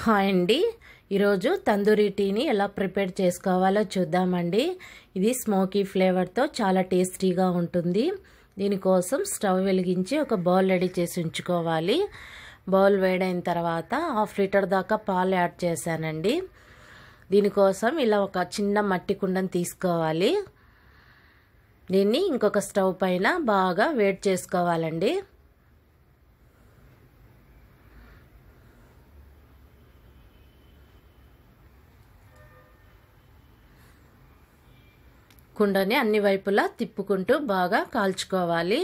hi అండి ఈరోజు తందూరి టీని ఎలా ప్రిపేర్ చేసుకోవాలో చూద్దామండి ఇది స్మోకీ ఫ్లేవర్తో చాలా టేస్టీగా ఉంటుంది దీనికోసం స్టవ్ వెలిగించి ఒక బౌల్ రెడీ చేసి ఉంచుకోవాలి బౌల్ వేడైన తర్వాత హాఫ్ లీటర్ దాకా పాలు యాడ్ చేశానండి దీనికోసం ఇలా ఒక చిన్న మట్టి కుండను తీసుకోవాలి దీన్ని ఇంకొక స్టవ్ పైన బాగా వేడి చేసుకోవాలండి కుండని అన్ని వైపులా తిప్పుకుంటూ బాగా కాల్చుకోవాలి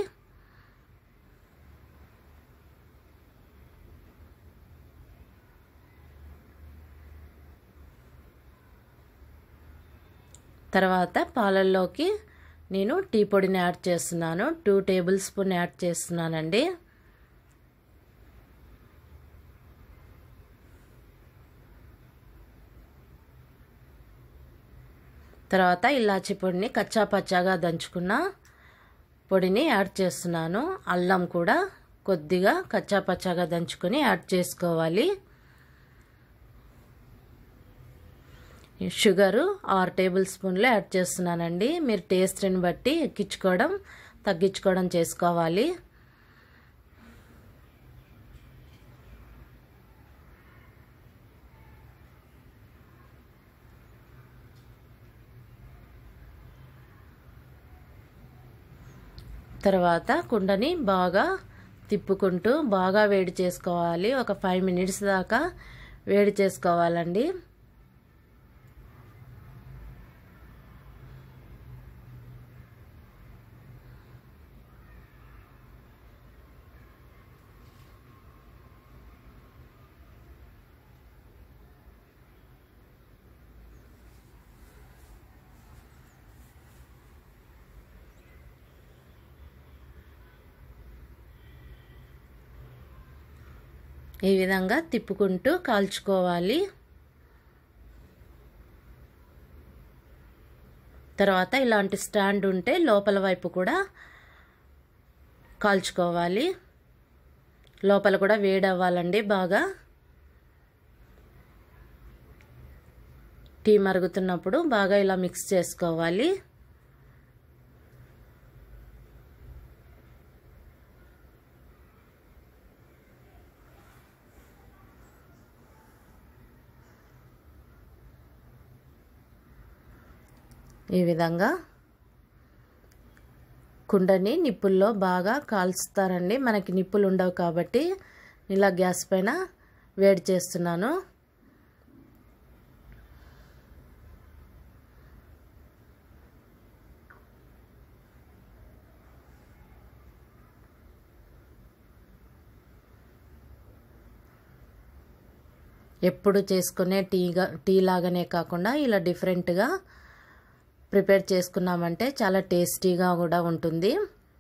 తర్వాత పాలల్లోకి నేను టీ పొడిని యాడ్ చేస్తున్నాను టూ టేబుల్ స్పూన్ యాడ్ చేస్తున్నానండి తర్వాత ఇలాచి పొడిని కచ్చా పచ్చాగా దంచుకున్న పొడిని యాడ్ చేస్తున్నాను అల్లం కూడా కొద్దిగా కచ్చా పచ్చాగా దంచుకొని యాడ్ చేసుకోవాలి షుగరు ఆరు టేబుల్ స్పూన్లు యాడ్ చేస్తున్నానండి మీరు టేస్ట్ని బట్టి ఎక్కించుకోవడం తగ్గించుకోవడం చేసుకోవాలి తర్వాత కుండని బాగా తిప్పుకుంటూ బాగా వేడి చేసుకోవాలి ఒక ఫైవ్ మినిట్స్ దాకా వేడి చేసుకోవాలండి ఈ విధంగా తిప్పుకుంటూ కాల్చుకోవాలి తర్వాత ఇలాంటి స్టాండ్ ఉంటే లోపల వైపు కూడా కాల్చుకోవాలి లోపల కూడా వేడవ్వాలండి బాగా టీ మరుగుతున్నప్పుడు బాగా ఇలా మిక్స్ చేసుకోవాలి ఈ విధంగా కుండని నిప్పుల్లో బాగా కాల్చుతారండి మనకి నిప్పులు ఉండవు కాబట్టి ఇలా గ్యాస్ పైన వేడి చేస్తున్నాను ఎప్పుడు చేసుకునే టీగా టీ లాగానే కాకుండా ఇలా డిఫరెంట్గా ప్రిపేర్ చేసుకున్నామంటే చాలా టేస్టీగా కూడా ఉంటుంది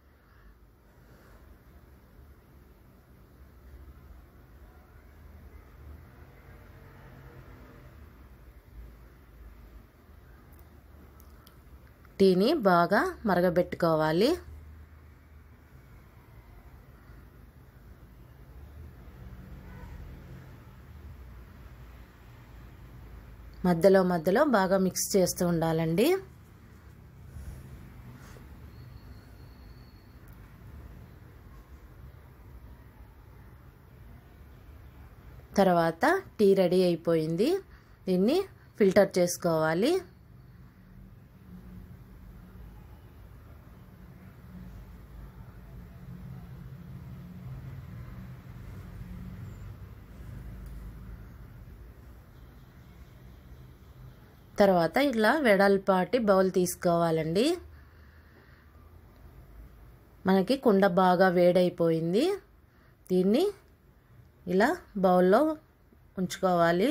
టీని బాగా మరగబెట్టుకోవాలి మధ్యలో మధ్యలో బాగా మిక్స్ చేస్తూ ఉండాలండి తర్వాత టీ రెడీ అయిపోయింది దీన్ని ఫిల్టర్ చేసుకోవాలి తర్వాత ఇలా వెడల్పాటి బౌల్ తీసుకోవాలండి మనకి కుండ బాగా వేడైపోయింది దీన్ని ఇలా బౌల్లో ఉంచుకోవాలి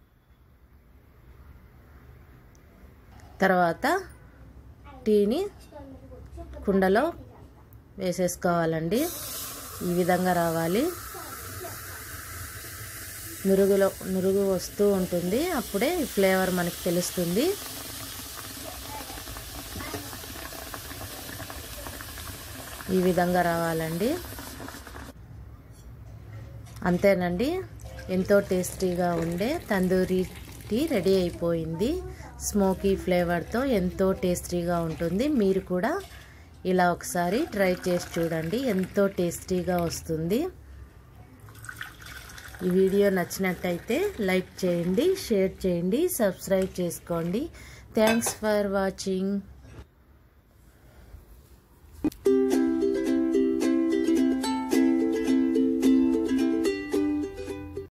తర్వాత టీని కుండలో వేసేసుకోవాలండి ఈ విధంగా రావాలి నురుగులో నురుగు వస్తూ ఉంటుంది అప్పుడే ఫ్లేవర్ మనకి తెలుస్తుంది ఈ విధంగా రావాలండి అంతేనండి ఎంతో టేస్టీగా ఉండే తందూరి టీ రెడీ అయిపోయింది స్మోకీ ఫ్లేవర్తో ఎంతో టేస్టీగా ఉంటుంది మీరు కూడా ఇలా ఒకసారి ట్రై చేసి చూడండి ఎంతో టేస్టీగా వస్తుంది ఈ వీడియో నచ్చినట్టయితే లైక్ చేయండి షేర్ చేయండి సబ్స్క్రైబ్ చేసుకోండి థ్యాంక్స్ ఫర్ వాచింగ్